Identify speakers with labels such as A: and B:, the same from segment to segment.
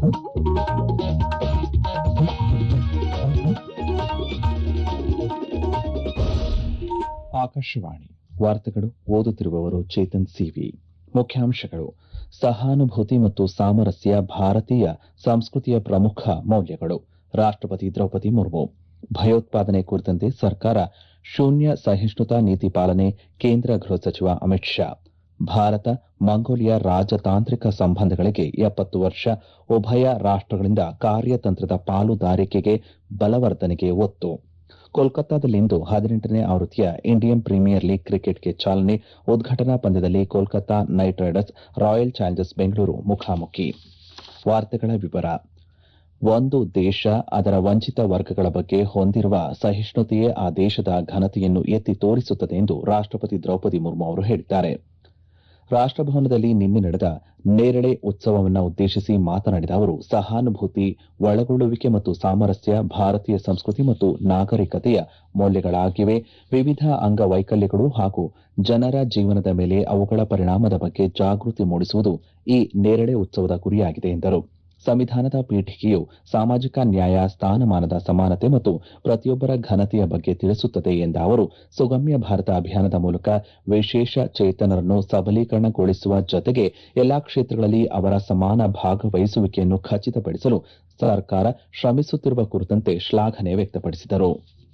A: ಆಕಾಶವಾಣಿ ವಾರ್ತೆಗಳು ಓದುತ್ತಿರುವವರು ಚೇತನ್ ಸಿವಿ ಮುಖ್ಯಾಂಶಗಳು ಸಹಾನುಭೂತಿ ಮತ್ತು ಸಾಮರಸ್ಯ ಭಾರತೀಯ ಸಂಸ್ಕೃತಿಯ ಪ್ರಮುಖ ಮೌಲ್ಯಗಳು ರಾಷ್ಟಪತಿ ದ್ರೌಪದಿ ಮುರ್ಮು ಭಯೋತ್ಪಾದನೆ ಕುರಿತಂತೆ ಸರ್ಕಾರ ಶೂನ್ಯ ಸಹಿಷ್ಣುತಾ ನೀತಿ ಪಾಲನೆ ಕೇಂದ್ರ ಗೃಹ ಸಚಿವ ಅಮಿತ್ ಶಾ ಭಾರತ ಮಂಗೋಲಿಯಾ ರಾಜತಾಂತ್ರಿಕ ಸಂಬಂಧಗಳಿಗೆ ಎಪ್ಪತ್ತು ವರ್ಷ ಉಭಯ ರಾಷ್ಟಗಳಿಂದ ಕಾರ್ಯತಂತ್ರದ ಪಾಲುದಾರಿಕೆಗೆ ಬಲವರ್ಧನೆಗೆ ಒತ್ತು ಕೋಲ್ಕತ್ತಾದಲ್ಲಿಂದು ಹದಿನೆಂಟನೇ ಆವೃತ್ತಿಯ ಇಂಡಿಯನ್ ಪ್ರೀಮಿಯರ್ ಲೀಗ್ ಕ್ರಿಕೆಟ್ಗೆ ಚಾಲನೆ ಉದ್ಘಾಟನಾ ಪಂದ್ಯದಲ್ಲಿ Kolkata Knight Riders Royal Challengers Bengaluru ಮುಖಾಮುಖಿ ವಾರ್ತೆಗಳ ವಿವರ ಒಂದು ದೇಶ ಅದರ ವಂಚಿತ ವರ್ಗಗಳ ಬಗ್ಗೆ ಹೊಂದಿರುವ ಸಹಿಷ್ಣುತೆಯೇ ಆ ದೇಶದ ಘನತೆಯನ್ನು ಎತ್ತಿ ತೋರಿಸುತ್ತದೆ ಎಂದು ರಾಷ್ಟಪತಿ ದ್ರೌಪದಿ ಮುರ್ಮು ಅವರು ಹೇಳಿದ್ದಾರೆ ರಾಷ್ಟಭವನದಲ್ಲಿ ನಿನ್ನೆ ನಡೆದ ನೇರಳೆ ಉತ್ಸವವನ್ನು ಉದ್ದೇಶಿಸಿ ಮಾತನಾಡಿದ ಅವರು ಸಹಾನುಭೂತಿ ಒಳಗೊಳ್ಳುವಿಕೆ ಮತ್ತು ಸಾಮರಸ್ಯ ಭಾರತೀಯ ಸಂಸ್ಕೃತಿ ಮತ್ತು ನಾಗರಿಕತೆಯ ಮೌಲ್ಯಗಳಾಗಿವೆ ವಿವಿಧ ಅಂಗವೈಕಲ್ಯಗಳು ಹಾಗೂ ಜನರ ಜೀವನದ ಮೇಲೆ ಅವುಗಳ ಪರಿಣಾಮದ ಬಗ್ಗೆ ಜಾಗೃತಿ ಮೂಡಿಸುವುದು ಈ ನೇರಳೆ ಉತ್ಸವದ ಗುರಿಯಾಗಿದೆ ಎಂದರು ಸಂವಿಧಾನದ ಪೀಠಿಕೆಯು ಸಾಮಾಜಿಕ ನ್ಯಾಯ ಸ್ಥಾನಮಾನದ ಸಮಾನತೆ ಮತ್ತು ಪ್ರತಿಯೊಬ್ಬರ ಘನತೆಯ ಬಗ್ಗೆ ತಿಳಿಸುತ್ತದೆ ಎಂದ ಅವರು ಸುಗಮ್ಯ ಭಾರತ ಅಭಿಯಾನದ ಮೂಲಕ ವಿಶೇಷ ಚೇತನರನ್ನು ಸಬಲೀಕರಣಗೊಳಿಸುವ ಜೊತೆಗೆ ಎಲ್ಲಾ ಕ್ಷೇತ್ರಗಳಲ್ಲಿ ಅವರ ಸಮಾನ ಭಾಗವಹಿಸುವಿಕೆಯನ್ನು ಖಚಿತಪಡಿಸಲು ಸರ್ಕಾರ ಶ್ರಮಿಸುತ್ತಿರುವ ಕುರಿತಂತೆ ಶ್ಲಾಘನೆ ವ್ಯಕ್ತಪಡಿಸಿದರು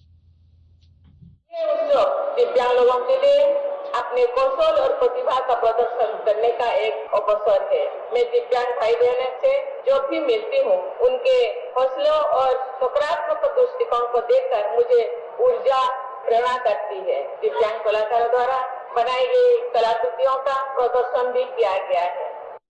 B: ये उत्सव दिव्यांग लोगों के लिए अपने कौशल और प्रतिभा का प्रदर्शन करने का एक अवसर है मैं दिव्यांग भाई बहनों से जो भी मिलती हूँ उनके हौसलों और सकारात्मक दृष्टिकोण को देखकर मुझे ऊर्जा प्रेरणा करती है दिव्यांग कलाकारों द्वारा बनाई गई कलाकृतियों का प्रदर्शन भी किया गया है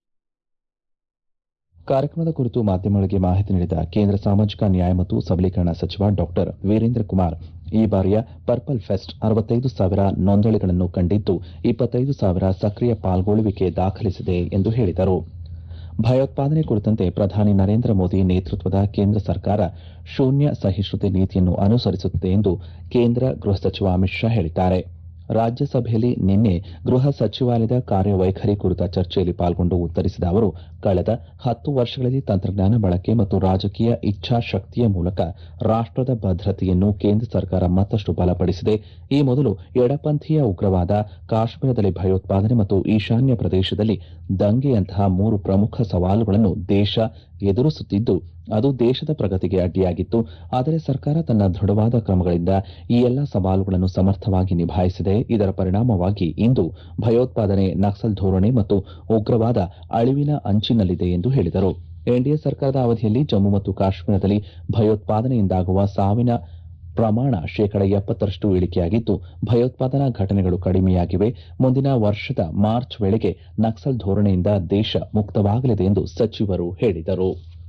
A: ಕಾರ್ಯಕ್ರಮದ ಕುರಿತು ಮಾಧ್ಯಮಗಳಿಗೆ ಮಾಹಿತಿ ನೀಡಿದ ಕೇಂದ್ರ ಸಾಮಾಜಿಕ ನ್ಯಾಯ ಮತ್ತು ಸಬಲೀಕರಣ ಸಚಿವ ಡಾಕ್ಟರ್ ವೀರೇಂದ್ರ ಕುಮಾರ್ ಈ ಬಾರಿಯ ಪರ್ಪಲ್ ಫೆಸ್ಟ್ ಅರವತ್ತೈದು ಸಾವಿರ ನೋಂದಣಿಗಳನ್ನು ಕಂಡಿದ್ದು ಇಪ್ಪತ್ತೈದು ಸಾವಿರ ಸಕ್ರಿಯ ಪಾಲ್ಗೊಳ್ಳುವಿಕೆ ದಾಖಲಿಸಿದೆ ಎಂದು ಹೇಳಿದರು ಭಯೋತ್ಪಾದನೆ ಕುರಿತಂತೆ ಪ್ರಧಾನಿ ನರೇಂದ್ರ ಮೋದಿ ನೇತೃತ್ವದ ಕೇಂದ್ರ ಸರ್ಕಾರ ಶೂನ್ಯ ಸಹಿಷ್ಣುತೆ ನೀತಿಯನ್ನು ಅನುಸರಿಸುತ್ತದೆ ಎಂದು ಕೇಂದ್ರ ಗೃಹ ಸಚಿವ ಅಮಿತ್ ಶಾ ಹೇಳಿದ್ದಾರೆ ರಾಜ್ಯಸಭೆಯಲ್ಲಿ ನಿನ್ನೆ ಗೃಹ ಸಚಿವಾಲಯದ ಕಾರ್ಯವೈಖರಿ ಕುರಿತ ಚರ್ಚೆಯಲ್ಲಿ ಪಾಲ್ಗೊಂಡು ಉತ್ತರಿಸಿದ ಅವರು ಕಳೆದ ಹತ್ತು ವರ್ಷಗಳಲ್ಲಿ ತಂತ್ರಜ್ಞಾನ ಬಳಕೆ ಮತ್ತು ರಾಜಕೀಯ ಇಚ್ಛಾಶಕ್ತಿಯ ಮೂಲಕ ರಾಷ್ಟದ ಭದ್ರತೆಯನ್ನು ಕೇಂದ್ರ ಸರ್ಕಾರ ಮತ್ತಷ್ಟು ಬಲಪಡಿಸಿದೆ ಈ ಮೊದಲು ಎಡಪಂಥೀಯ ಉಗ್ರವಾದ ಕಾಶ್ಮೀರದಲ್ಲಿ ಭಯೋತ್ಪಾದನೆ ಮತ್ತು ಈಶಾನ್ಯ ಪ್ರದೇಶದಲ್ಲಿ ದಂಗೆಯಂತಹ ಮೂರು ಪ್ರಮುಖ ಸವಾಲುಗಳನ್ನು ದೇಶ ಎದುರಿಸುತ್ತಿದ್ದು ಅದು ದೇಶದ ಪ್ರಗತಿಗೆ ಅಡ್ಡಿಯಾಗಿತ್ತು ಆದರೆ ಸರ್ಕಾರ ತನ್ನ ದೃಢವಾದ ಕ್ರಮಗಳಿಂದ ಈ ಎಲ್ಲಾ ಸವಾಲುಗಳನ್ನು ಸಮರ್ಥವಾಗಿ ನಿಭಾಯಿಸಿದೆ ಇದರ ಪರಿಣಾಮವಾಗಿ ಇಂದು ಭಯೋತ್ಪಾದನೆ ನಕ್ಸಲ್ ಧೋರಣೆ ಮತ್ತು ಉಗ್ರವಾದ ಅಳಿವಿನ ಅಂಚಿನಲ್ಲಿದೆ ಎಂದು ಹೇಳಿದರು ಎನ್ಡಿಎ ಸರ್ಕಾರದ ಅವಧಿಯಲ್ಲಿ ಜಮ್ಮು ಮತ್ತು ಕಾಶ್ಮೀರದಲ್ಲಿ ಭಯೋತ್ಪಾದನೆಯಿಂದಾಗುವ ಸಾವಿನ ಪ್ರಮಾಣ ಶೇಕಡ ಎಪ್ಪತ್ತರಷ್ಟು ಇಳಿಕೆಯಾಗಿದ್ದು ಭಯೋತ್ಪಾದನಾ ಘಟನೆಗಳು ಕಡಿಮೆಯಾಗಿವೆ ಮುಂದಿನ ವರ್ಷದ ಮಾರ್ಚ್ ವೇಳೆಗೆ ನಕ್ಸಲ್ ಧೋರಣೆಯಿಂದ ದೇಶ ಮುಕ್ತವಾಗಲಿದೆ ಎಂದು ಸಚಿವರು ಹೇಳಿದರು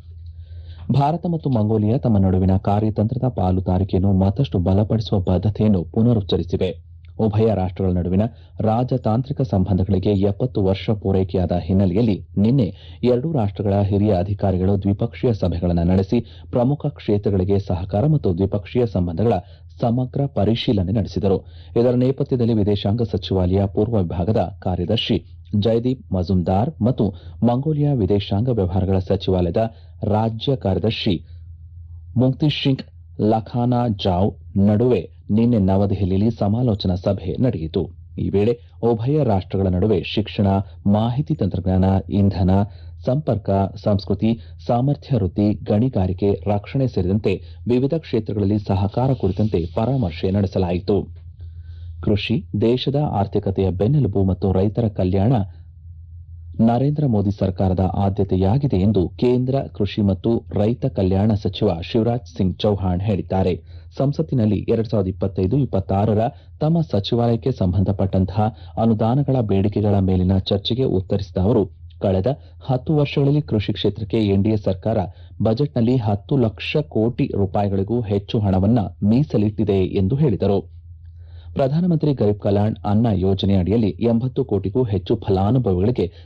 A: ಭಾರತ ಮತ್ತು ಮಂಗೋಲಿಯಾ ತಮ್ಮ ನಡುವಿನ ಕಾರ್ಯತಂತ್ರದ ಪಾಲುದಾರಿಕೆಯನ್ನು ಮತ್ತಷ್ಟು ಬಲಪಡಿಸುವ ಬದ್ದತೆಯನ್ನು ಪುನರುಚ್ಚರಿಸಿವೆ ಉಭಯ ರಾಷ್ಟಗಳ ನಡುವಿನ ರಾಜತಾಂತ್ರಿಕ ಸಂಬಂಧಗಳಿಗೆ ಎಪ್ಪತ್ತು ವರ್ಷ ಪೂರೈಕೆಯಾದ ಹಿನ್ನೆಲೆಯಲ್ಲಿ ನಿನ್ನೆ ಎರಡೂ ರಾಷ್ಟಗಳ ಹಿರಿಯ ಅಧಿಕಾರಿಗಳು ದ್ವಿಪಕ್ಷೀಯ ಸಭೆಗಳನ್ನು ನಡೆಸಿ ಪ್ರಮುಖ ಕ್ಷೇತ್ರಗಳಿಗೆ ಸಹಕಾರ ಮತ್ತು ದ್ವಿಪಕ್ಷೀಯ ಸಂಬಂಧಗಳ ಸಮಗ್ರ ಪರಿಶೀಲನೆ ನಡೆಸಿದರು ಇದರ ನೇಪಥ್ಯದಲ್ಲಿ ವಿದೇಶಾಂಗ ಸಚಿವಾಲಯ ಪೂರ್ವ ವಿಭಾಗದ ಕಾರ್ಯದರ್ಶಿ ಜೈದೀಪ್ ಮಜುಮ್ದಾರ್ ಮತ್ತು ಮಂಗೋಲಿಯಾ ವಿದೇಶಾಂಗ ವ್ಯವಹಾರಗಳ ಸಚಿವಾಲಯದ ರಾಜ್ಯ ಕಾರ್ಯದರ್ಶಿ ಮುಂಕ್ತಿಶಿಂಗ್ ಲಖಾನಾ ಜಾವ್ ನಡುವೆ ನಿನ್ನೆ ನವದೆಹಲಿಯಲ್ಲಿ ಸಮಾಲೋಚನಾ ಸಭೆ ನಡೆಯಿತು ಈ ವೇಳೆ ಉಭಯ ರಾಷ್ಟಗಳ ನಡುವೆ ಶಿಕ್ಷಣ ಮಾಹಿತಿ ತಂತ್ರಜ್ಞಾನ ಇಂಧನ ಸಂಪರ್ಕ ಸಂಸ್ಕೃತಿ ಸಾಮರ್ಥ್ಯ ವೃದ್ಧಿ ಗಣಿಗಾರಿಕೆ ರಕ್ಷಣೆ ಸೇರಿದಂತೆ ವಿವಿಧ ಕ್ಷೇತ್ರಗಳಲ್ಲಿ ಸಹಕಾರ ಕುರಿತಂತೆ ಪರಾಮರ್ಶೆ ನಡೆಸಲಾಯಿತು ಕೃಷಿ ದೇಶದ ಆರ್ಥಿಕತೆಯ ಬೆನ್ನೆಲುಬು ಮತ್ತು ರೈತರ ಕಲ್ಯಾಣ ನರೇಂದ್ರ ಮೋದಿ ಸರ್ಕಾರದ ಆದ್ಯತೆಯಾಗಿದೆ ಎಂದು ಕೇಂದ್ರ ಕೃಷಿ ಮತ್ತು ರೈತ ಕಲ್ಯಾಣ ಸಚಿವ ಶಿವರಾಜ್ ಸಿಂಗ್ ಚೌಹಾಣ್ ಹೇಳಿದ್ದಾರೆ ಸಂಸತ್ತಿನಲ್ಲಿ ಎರಡ್ ಸಾವಿರದ ಇಪ್ಪತ್ತೈದು ಇಪ್ಪತ್ತಾರರ ತಮ್ಮ ಸಚಿವಾಲಯಕ್ಕೆ ಸಂಬಂಧಪಟ್ಟಂತಹ ಅನುದಾನಗಳ ಬೇಡಿಕೆಗಳ ಮೇಲಿನ ಚರ್ಚೆಗೆ ಉತ್ತರಿಸಿದ ಅವರು ಕಳೆದ ಹತ್ತು ವರ್ಷಗಳಲ್ಲಿ ಕೃಷಿ ಕ್ಷೇತ್ರಕ್ಕೆ ಎನ್ಡಿಎ ಸರ್ಕಾರ ಬಜೆಟ್ನಲ್ಲಿ ಹತ್ತು ಲಕ್ಷ ಕೋಟಿ ರೂಪಾಯಿಗಳಿಗೂ ಹೆಚ್ಚು ಹಣವನ್ನ ಮೀಸಲಿಟ್ಟಿದೆ ಎಂದು ಹೇಳಿದರು ಪ್ರಧಾನಮಂತ್ರಿ ಗರೀಬ್ ಕಲ್ಯಾಣ್ ಅನ್ನ ಯೋಜನೆ ಅಡಿಯಲ್ಲಿ ಎಂಬತ್ತು ಕೋಟಿಗೂ ಹೆಚ್ಚು ಫಲಾನುಭವಿಗಳಿಗೆ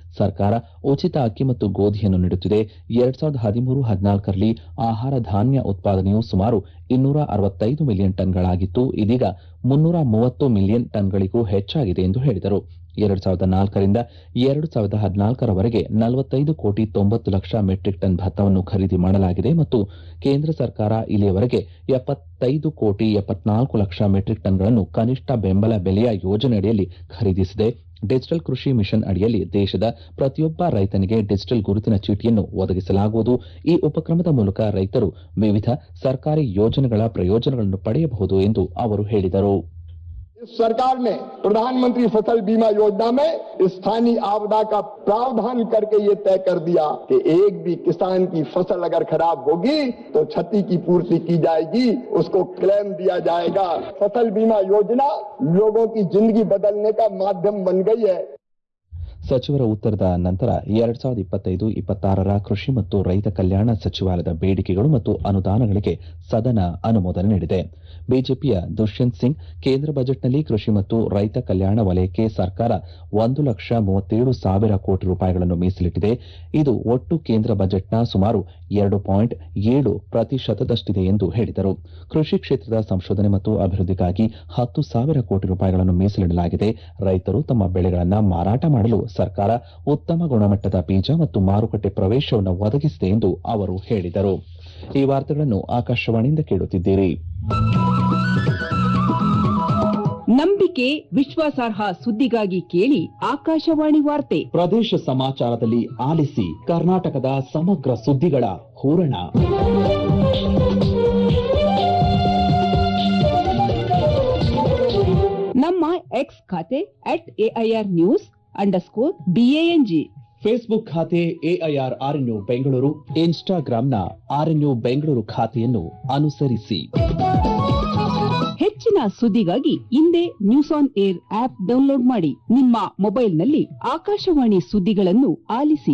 A: ಸರ್ಕಾರ ಉಚಿತ ಅಕ್ಕಿ ಮತ್ತು ಗೋಧಿಯನ್ನು ನೀಡುತ್ತಿದೆ ಎರಡ್ ಸಾವಿರದ ಹದಿಮೂರು ಹದಿನಾಲ್ಕರಲ್ಲಿ ಆಹಾರ ಧಾನ್ಯ ಉತ್ಪಾದನೆಯು ಸುಮಾರು ಇನ್ನೂರ ಅರವತ್ತೈದು ಮಿಲಿಯನ್ ಟನ್ಗಳಾಗಿತ್ತು ಇದೀಗ ಮುನ್ನೂರ ಮೂವತ್ತು ಮಿಲಿಯನ್ ಟನ್ಗಳಿಗೂ ಹೆಚ್ಚಾಗಿದೆ ಎಂದು ಹೇಳಿದರು ಎರಡು ಸಾವಿರದ ನಾಲ್ಕರಿಂದ ಎರಡು ಸಾವಿರದ ಹದಿನಾಲ್ಕರವರೆಗೆ ನಲವತ್ತೈದು ಕೋಟಿ ತೊಂಬತ್ತು ಲಕ್ಷ ಮೆಟ್ರಿಕ್ ಟನ್ ಭತ್ತವನ್ನು ಖರೀದಿ ಮಾಡಲಾಗಿದೆ ಮತ್ತು ಕೇಂದ್ರ ಸರ್ಕಾರ ಇಲ್ಲಿಯವರೆಗೆ ಎಪ್ಪತ್ತೈದು ಕೋಟಿ ಎಪ್ಪತ್ನಾಲ್ಕು ಲಕ್ಷ ಮೆಟ್ರಿಕ್ ಟನ್ಗಳನ್ನು ಕನಿಷ್ಠ ಬೆಂಬಲ ಬೆಲೆಯ ಯೋಜನೆಯಡಿಯಲ್ಲಿ ಖರೀದಿಸಿದೆ ಡಿಜಿಟಲ್ ಕೃಷಿ ಮಿಷನ್ ಅಡಿಯಲ್ಲಿ ದೇಶದ ಪ್ರತಿಯೊಬ್ಬ ರೈತನಿಗೆ ಡಿಜಿಟಲ್ ಗುರುತಿನ ಚೀಟಿಯನ್ನು ಒದಗಿಸಲಾಗುವುದು ಈ ಉಪಕ್ರಮದ ಮೂಲಕ ರೈತರು ವಿವಿಧ ಸರ್ಕಾರಿ ಯೋಜನೆಗಳ ಪ್ರಯೋಜನಗಳನ್ನು ಪಡೆಯಬಹುದು ಎಂದು ಅವರು ಹೇಳಿದರು
C: इस सरकार ने प्रधानमंत्री फसल बीमा योजना में स्थानीय आपदा का प्रावधान करके ये तय कर दिया कि एक भी किसान की फसल अगर खराब होगी तो क्षति की पूर्ति की जाएगी उसको क्लेम दिया जाएगा फसल बीमा योजना लोगों की जिंदगी बदलने का माध्यम बन गई है
A: ಸಚಿವರ ಉತ್ತರದ ನಂತರ ಎರಡ್ ಸಾವಿರದ ಇಪ್ಪತ್ತೈದು ಇಪ್ಪತ್ತಾರರ ಕೃಷಿ ಮತ್ತು ರೈತ ಕಲ್ಯಾಣ ಸಚಿವಾಲಯದ ಬೇಡಿಕೆಗಳು ಮತ್ತು ಅನುದಾನಗಳಿಗೆ ಸದನ ಅನುಮೋದನೆ ನೀಡಿದೆ ಬಿಜೆಪಿಯ ದುಷ್ಯಂತ್ ಸಿಂಗ್ ಕೇಂದ್ರ ಬಜೆಟ್ನಲ್ಲಿ ಕೃಷಿ ಮತ್ತು ರೈತ ಕಲ್ಯಾಣ ವಲಯಕ್ಕೆ ಸರ್ಕಾರ ಒಂದು ಲಕ್ಷ ಮೂವತ್ತೇಳು ಸಾವಿರ ಕೋಟಿ ರೂಪಾಯಿಗಳನ್ನು ಮೀಸಲಿಟ್ಟಿದೆ ಇದು ಒಟ್ಟು ಕೇಂದ್ರ ಬಜೆಟ್ನ ಸುಮಾರು ಎರಡು ಪಾಯಿಂಟ್ ಏಳು ಪ್ರತಿಶತದಷ್ಟಿದೆ ಎಂದು ಹೇಳಿದರು ಕೃಷಿ ಕ್ಷೇತ್ರದ ಸಂಶೋಧನೆ ಮತ್ತು ಅಭಿವೃದ್ಧಿಗಾಗಿ ಹತ್ತು ಸಾವಿರ ಕೋಟಿ ರೂಪಾಯಿಗಳನ್ನು ಮೀಸಲಿಡಲಾಗಿದೆ ರೈತರು ತಮ್ಮ ಬೆಳೆಗಳನ್ನು ಮಾರಾಟ ಮಾಡಲು ಸರ್ಕಾರ ಉತ್ತಮ ಗುಣಮಟ್ಟದ ಬೀಜ ಮತ್ತು ಮಾರುಕಟ್ಟೆ ಪ್ರವೇಶವನ್ನು ಒದಗಿಸಿದೆ ಎಂದು ಅವರು ಹೇಳಿದರು ಈ ವಾರ್ತೆಗಳನ್ನು ಆಕಾಶವಾಣಿಯಿಂದ ಕೇಳುತ್ತಿದ್ದೀರಿ
D: ನಂಬಿಕೆ ವಿಶ್ವಾಸಾರ್ಹ ಸುದ್ದಿಗಾಗಿ ಕೇಳಿ ಆಕಾಶವಾಣಿ ವಾರ್ತೆ
A: ಪ್ರದೇಶ ಸಮಾಚಾರದಲ್ಲಿ ಆಲಿಸಿ ಕರ್ನಾಟಕದ ಸಮಗ್ರ ಸುದ್ದಿಗಳ ಹೂರಣ
D: ನಮ್ಮ ಎಕ್ಸ್ ಖಾತೆ at AIR news underscore B A N G
A: Facebook ಖಾತೆ ಎಐಆರ್ ಆರ್ಎನ್ಯು ಬೆಂಗಳೂರು ಇನ್ಸ್ಟಾಗ್ರಾಂನ ಆರ್ಎನ್ಯು ಬೆಂಗಳೂರು ಖಾತೆಯನ್ನು ಅನುಸರಿಸಿ
D: ಹೆಚ್ಚಿನ ಸುದ್ದಿಗಾಗಿ ಹಿಂದೆ news on air app download ಮಾಡಿ ನಿಮ್ಮ ಮೊಬೈಲ್ನಲ್ಲಿ ಆಕಾಶವಾಣಿ ಸುದ್ದಿಗಳನ್ನು ಆಲಿಸಿ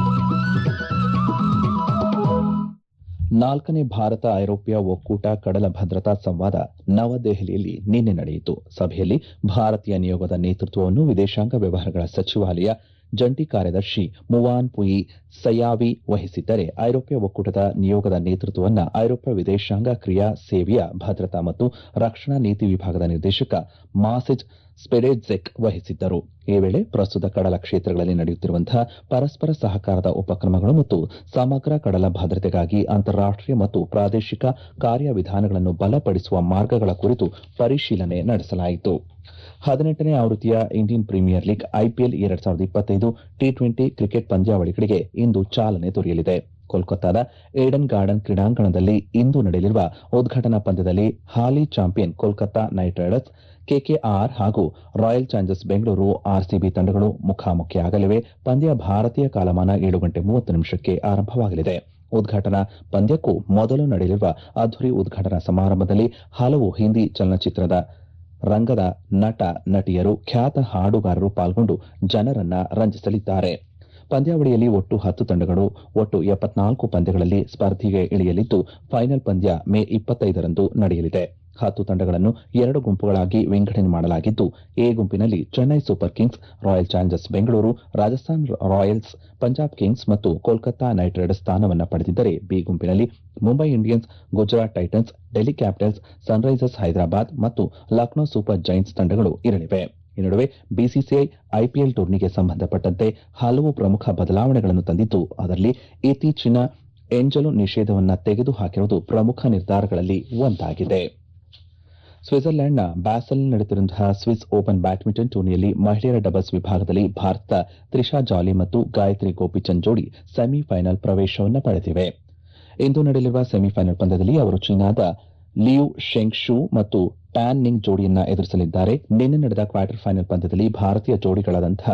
A: ನಾಲ್ಕನೇ ಭಾರತ ಐರೋಪ್ಯ ಒಕ್ಕೂಟ ಕಡಲ ಭದ್ರತಾ ಸಂವಾದ ನವದೆಹಲಿಯಲ್ಲಿ ನಿನ್ನೆ ನಡೆಯಿತು ಸಭೆಯಲ್ಲಿ ಭಾರತೀಯ ನಿಯೋಗದ ನೇತೃತ್ವವನ್ನು ವಿದೇಶಾಂಗ ವ್ಯವಹಾರಗಳ ಸಚಿವಾಲಯ ಜಂಟಿ ಕಾರ್ಯದರ್ಶಿ ಮುವಾನ್ ಪುಯಿ ಸಯಾವಿ ವಹಿಸಿದ್ದರೆ ಐರೋಪ್ಯ ಒಕ್ಕೂಟದ ನಿಯೋಗದ ನೇತೃತ್ವವನ್ನು ಐರೋಪ್ಯ ವಿದೇಶಾಂಗ ಕ್ರಿಯಾ ಸೇವೆಯ ಭದ್ರತಾ ಮತ್ತು ರಕ್ಷಣಾ ನೀತಿ ವಿಭಾಗದ ನಿರ್ದೇಶಕ ಮಾಸಿಜ್ ಸ್ಪೆಡೆಜ್ಸೆಕ್ ವಹಿಸಿದ್ದರು ಈ ವೇಳೆ ಪ್ರಸ್ತುತ ಕಡಲ ಕ್ಷೇತ್ರಗಳಲ್ಲಿ ನಡೆಯುತ್ತಿರುವಂತಹ ಪರಸ್ಪರ ಸಹಕಾರದ ಉಪಕ್ರಮಗಳು ಮತ್ತು ಸಮಗ್ರ ಕಡಲ ಭದ್ರತೆಗಾಗಿ ಅಂತಾರಾಷ್ಟೀಯ ಮತ್ತು ಪ್ರಾದೇಶಿಕ ಕಾರ್ಯವಿಧಾನಗಳನ್ನು ಬಲಪಡಿಸುವ ಮಾರ್ಗಗಳ ಕುರಿತು ಪರಿಶೀಲನೆ ನಡೆಸಲಾಯಿತು ಹದಿನೆಂಟನೇ ಆವೃತ್ತಿಯ ಇಂಡಿಯನ್ ಪ್ರೀಮಿಯರ್ ಲೀಗ್ ಐಪಿಎಲ್ ಎರಡ್ ಸಾವಿರದ ಇಪ್ಪತ್ತೈದು ಟಿ ಟ್ವೆಂಟಿ ಕ್ರಿಕೆಟ್ ಪಂದ್ಯಾವಳಿಗಳಿಗೆ ಇಂದು ಚಾಲನೆ ದೊರೆಯಲಿದೆ ಕೋಲ್ಕತ್ತಾದ ಏಡನ್ ಗಾರ್ಡನ್ ಕ್ರೀಡಾಂಗಣದಲ್ಲಿ ಇಂದು ನಡೆಯಲಿರುವ ಉದ್ಘಾಟನಾ ಪಂದ್ಯದಲ್ಲಿ ಹಾಲಿ champion Kolkata Knight Riders KKR ಹಾಗೂ ರಾಯಲ್ ಚಾಲೆಂಜರ್ಸ್ ಬೆಂಗಳೂರು ಆರ್ಸಿಬಿ ತಂಡಗಳು ಮುಖಾಮುಖಿಯಾಗಲಿವೆ ಪಂದ್ಯ ಭಾರತೀಯ ಕಾಲಮಾನ ಏಳು ಗಂಟೆ ಮೂವತ್ತು ನಿಮಿಷಕ್ಕೆ ಆರಂಭವಾಗಲಿದೆ ಉದ್ಘಾಟನಾ ಪಂದ್ಯಕ್ಕೂ ಮೊದಲು ನಡೆಯಲಿರುವ ಅದ್ದೂರಿ ಉದ್ಘಾಟನಾ ಸಮಾರಂಭದಲ್ಲಿ ಹಲವು ಹಿಂದಿ ಚಲನಚಿತ್ರದ ರಂಗದ ನಟ ನಟಿಯರು ಖ್ಯಾತ ಹಾಡುಗಾರರು ಪಾಲ್ಗೊಂಡು ಜನರನ್ನ ರಂಜಿಸಲಿದ್ದಾರೆ ಪಂದ್ಯಾವಳಿಯಲ್ಲಿ ಒಟ್ಟು ಹತ್ತು ತಂಡಗಳು ಒಟ್ಟು ಎಪ್ಪತ್ನಾಲ್ಕು ಪಂದ್ಯಗಳಲ್ಲಿ ಸ್ಪರ್ಧೆಗೆ ಇಳಿಯಲಿದ್ದು ಫೈನಲ್ ಪಂದ್ಯ ಮೇ ಇಪ್ಪತ್ತೈದರಂದು ನಡೆಯಲಿದೆ ಹತ್ತು ತಂಡಗಳನ್ನು ಎರಡು ಗುಂಪುಗಳಾಗಿ ವಿಂಗಡಣೆ ಮಾಡಲಾಗಿದ್ದು ಎ ಗುಂಪಿನಲ್ಲಿ Chennai Super Kings Royal Challengers Bengaluru Rajasthan Royals Punjab Kings ಮತ್ತು ಕೋಲ್ಕತ್ತಾ ನೈಟ್ ರೈಡರ್ಸ್ ಸ್ಥಾನವನ್ನು ಪಡೆದಿದ್ದರೆ ಬಿ ಗುಂಪಿನಲ್ಲಿ Mumbai Indians Gujarat Titans Delhi Capitals Sunrisers Hyderabad ಮತ್ತು ಲಕ್ನೋ ಸೂಪರ್ ಜೈಂಟ್ಸ್ ತಂಡಗಳು ಇರಲಿವೆ ಈ ನಡುವೆ ಬಿಸಿಸಿಐ ಐಪಿಎಲ್ ಟೂರ್ನಿಗೆ ಸಂಬಂಧಪಟ್ಟಂತೆ ಹಲವು ಪ್ರಮುಖ ಬದಲಾವಣೆಗಳನ್ನು ತಂದಿದ್ದು ಅದರಲ್ಲಿ ಇತ್ತೀಚಿನ ಎಂಜಲು ನಿಷೇಧವನ್ನು ತೆಗೆದುಹಾಕಿರುವುದು ಪ್ರಮುಖ ನಿರ್ಧಾರಗಳಲ್ಲಿ ಒಂದಾಗಿದೆ ಸ್ವಿಟ್ಜರ್ಲೆಂಡ್ನ ಬ್ಯಾಸಲ್ ನಡೆಯುತ್ತಿರುವಂತಹ ಸ್ವಿಸ್ ಓಪನ್ ಬ್ಯಾಡ್ಮಿಂಟನ್ ಟೂರ್ನಿಯಲ್ಲಿ ಮಹಿಳೆಯರ ಡಬಲ್ಸ್ ವಿಭಾಗದಲ್ಲಿ ಭಾರತದ ತ್ರಿಷಾ ಜಾಲಿ ಮತ್ತು ಗಾಯತ್ರಿ ಗೋಪಿಚಂದ್ ಜೋಡಿ ಸೆಮಿಫೈನಲ್ ಪ್ರವೇಶವನ್ನು ಪಡೆದಿವೆ ಇಂದು ನಡೆಯಲಿರುವ ಸೆಮಿಫೈನಲ್ ಪಂದ್ಯದಲ್ಲಿ ಅವರು ಚೀನಾದ ಲಿಯು ಶೆಂಗ್ ಶೂ ಮತ್ತು ಟ್ಯಾನ್ ನಿಂಗ್ ಜೋಡಿಯನ್ನ ಎದುರಿಸಲಿದ್ದಾರೆ ನಿನ್ನೆ ನಡೆದ ಕ್ವಾರ್ಟರ್ ಫೈನಲ್ ಪಂದ್ಯದಲ್ಲಿ ಭಾರತೀಯ ಜೋಡಿಗಳಾದಂತಹ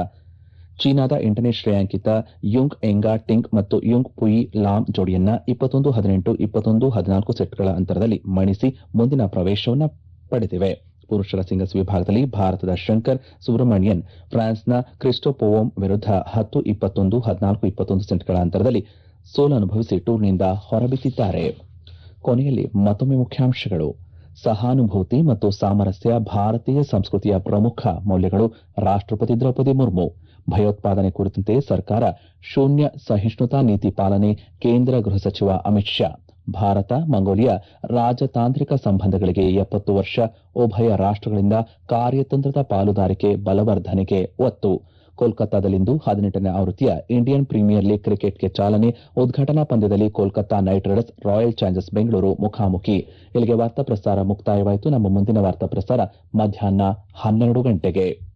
A: ಚೀನಾದ ಎಂಟನೇ ಶ್ರೇಯಾಂಕಿತ ಯುಂಗ್ ಎಂಗಾ ಟಿಂಗ್ ಮತ್ತು ಯುಂಗ್ ಪುಯಿ ಲಾಮ್ ಜೋಡಿಯನ್ನ ಇಪ್ಪತ್ತೊಂದು ಹದಿನೆಂಟು ಇಪ್ಪತ್ತೊಂದು ಹದಿನಾಲ್ಕು ಸೆಟ್ಗಳ ಅಂತರದಲ್ಲಿ ಮಣಿಸಿ ಮುಂದಿನ ಪ್ರವೇಶವನ್ನು ಪಡೆದಿವೆ ಪುರುಷರ ಸಿಂಗಲ್ಸ್ ವಿಭಾಗದಲ್ಲಿ ಭಾರತದ ಶಂಕರ್ ಸುಬ್ರಹ್ಮಣ್ಯನ್ ಫ್ರಾನ್ಸ್ನ ಕ್ರಿಸ್ಟೋಪೋವೋಮ್ ವಿರುದ್ಧ ಹತ್ತು ಇಪ್ಪತ್ತೊಂದು ಹದಿನಾಲ್ಕು ಇಪ್ಪತ್ತೊಂದು ಸೆಟ್ಗಳ ಅಂತರದಲ್ಲಿ ಸೋಲನುಭವಿಸಿ ಟೂರ್ನಿಯಿಂದ ಹೊರಬಿದ್ದಿದ್ದಾರೆ ಕೊನೆಯಲ್ಲಿ ಮತ್ತೊಮ್ಮೆ ಮುಖ್ಯಾಂಶಗಳು ಸಹಾನುಭೂತಿ ಮತ್ತು ಸಾಮರಸ್ಯ ಭಾರತೀಯ ಸಂಸ್ಕೃತಿಯ ಪ್ರಮುಖ ಮೌಲ್ಯಗಳು ರಾಷ್ಟಪತಿ ದ್ರೌಪದಿ ಮುರ್ಮು ಭಯೋತ್ಪಾದನೆ ಕುರಿತಂತೆ ಸರ್ಕಾರ ಶೂನ್ಯ ಸಹಿಷ್ಣುತಾ ನೀತಿ ಪಾಲನೆ ಕೇಂದ್ರ ಗೃಹ ಸಚಿವ ಅಮಿತ್ ಶಾ ಭಾರತ ಮಂಗೋಲಿಯಾ ರಾಜತಾಂತ್ರಿಕ ಸಂಬಂಧಗಳಿಗೆ ಎಪ್ಪತ್ತು ವರ್ಷ ಉಭಯ ರಾಷ್ಟಗಳಿಂದ ಕಾರ್ಯತಂತ್ರದ ಪಾಲುದಾರಿಕೆ ಬಲವರ್ಧನೆಗೆ ಒತ್ತು ಕೋಲ್ಕತ್ತಾದಲ್ಲಿಂದು ಹದಿನೆಂಟನೇ ಆವೃತ್ತಿಯ ಇಂಡಿಯನ್ ಪ್ರೀಮಿಯರ್ ಲೀಗ್ ಕ್ರಿಕೆಟ್ಗೆ ಚಾಲನೆ ಉದ್ಘಾಟನಾ ಪಂದ್ಯದಲ್ಲಿ Kolkata Knight Riders Royal Challengers Bengaluru ಮುಖಾಮುಖಿ ಇಲ್ಲಿಗೆ ವಾರ್ತಾ ಪ್ರಸಾರ ಮುಕ್ತಾಯವಾಯಿತು ನಮ್ಮ ಮುಂದಿನ ವಾರ್ತಾ ಪ್ರಸಾರ ಮಧ್ಯಾಹ್ನ ಹನ್ನೆರಡು ಗಂಟೆಗೆ